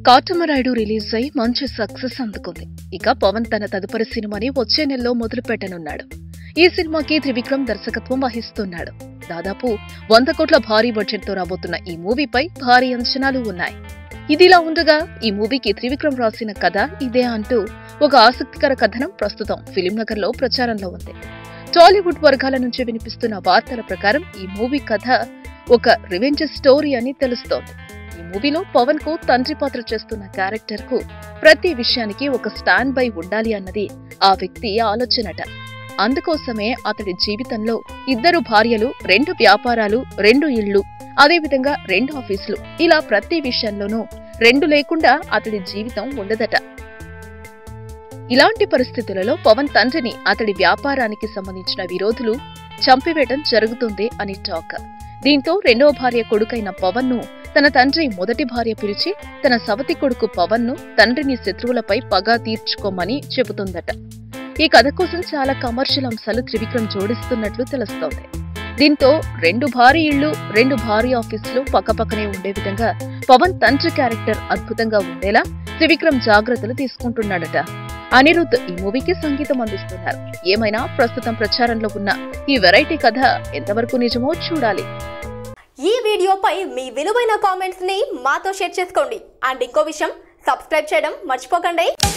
Katamarayudu release అయి మంచి success అందుకుంది ఇక పవన్ తన తదుపరి సినిమాని వచ్చే నెలలో మొదలు పెట్టనున్నాడు ఈ సినిమాకి త్రివిక్రమ్ దర్శకత్వం వహిస్తున్నాడు దాదాపు వంద కోట్ల భారీ బడ్జెట్ తో రాబోతున్న ఈ మూవీపై భారీ అంచనాలు ఉన్నాయి ఇదిలా ఉండగా ఈ మూవీకి త్రివిక్రమ్ రాసిన కథ ఇదే అంటూ ఒక ఆసక్తికర కథనం ప్రస్తుతం ఫిలిం నగర్ లో ప్రచారంలో ఉంది టాలీవుడ్ వర్గాల నుంచి వినిపిస్తున్న వార్తల ప్రకారం ఈ మూవీ కథ ఒక రివెంజ్ స్టోరీ అని తెలుస్తోంది ఈ మూవీలో పవన్ కు తండ్రి పాత్ర చేస్తున్న క్యారెక్టర్ కు ప్రతి విషయానికి ఒక స్టాండ్ బై ఉండాలి అన్నది ఆ వ్యక్తి ఆలోచనట అందుకోసమే అతడి జీవితంలో ఇద్దరు భార్యలు రెండు వ్యాపారాలు రెండు ఇళ్లు అదేవిధంగా రెండు ఆఫీసులు ఇలా ప్రతి విషయంలోనూ రెండు లేకుండా అతడి జీవితం ఉండదట ఇలాంటి పరిస్థితులలో పవన్ తండ్రిని అతడి వ్యాపారానికి సంబంధించిన విరోధులు చంపివేయడం జరుగుతుంది అని టాక్ దీంతో రెండో భార్య కొడుకైన పవన్ ను తన తండ్రి మొదటి భార్య పిలిచి తన సవతి కొడుకు పవన్ ను తండ్రిని శత్రువులపై పగా తీర్చుకోమని చెబుతుందట ఈ కథ కోసం చాలా కమర్షియల్ అంశాలు త్రివిక్రమ్ జోడిస్తున్నట్లు తెలుస్తోంది దీంతో రెండు భారీ ఇళ్లు రెండు భారీ ఆఫీసులు పక్కపక్కనే ఉండే విధంగా పవన్ తండ్రి క్యారెక్టర్ అద్భుతంగా ఉండేలా త్రివిక్రమ్ జాగ్రత్తలు తీసుకుంటున్నాడట అనిరుద్ ఈ మూవీకి సంగీతం అందిస్తున్నారు ఏమైనా ప్రస్తుతం ప్రచారంలో ఉన్న ఈ వెరైటీ కథ ఎంతవరకు నిజమో చూడాలి ఈ వీడియోపై మీ విలువైన కామెంట్స్ ని మాతో షేర్ చేసుకోండి అండ్ ఇంకో విషయం సబ్స్క్రైబ్ చేయడం మర్చిపోకండి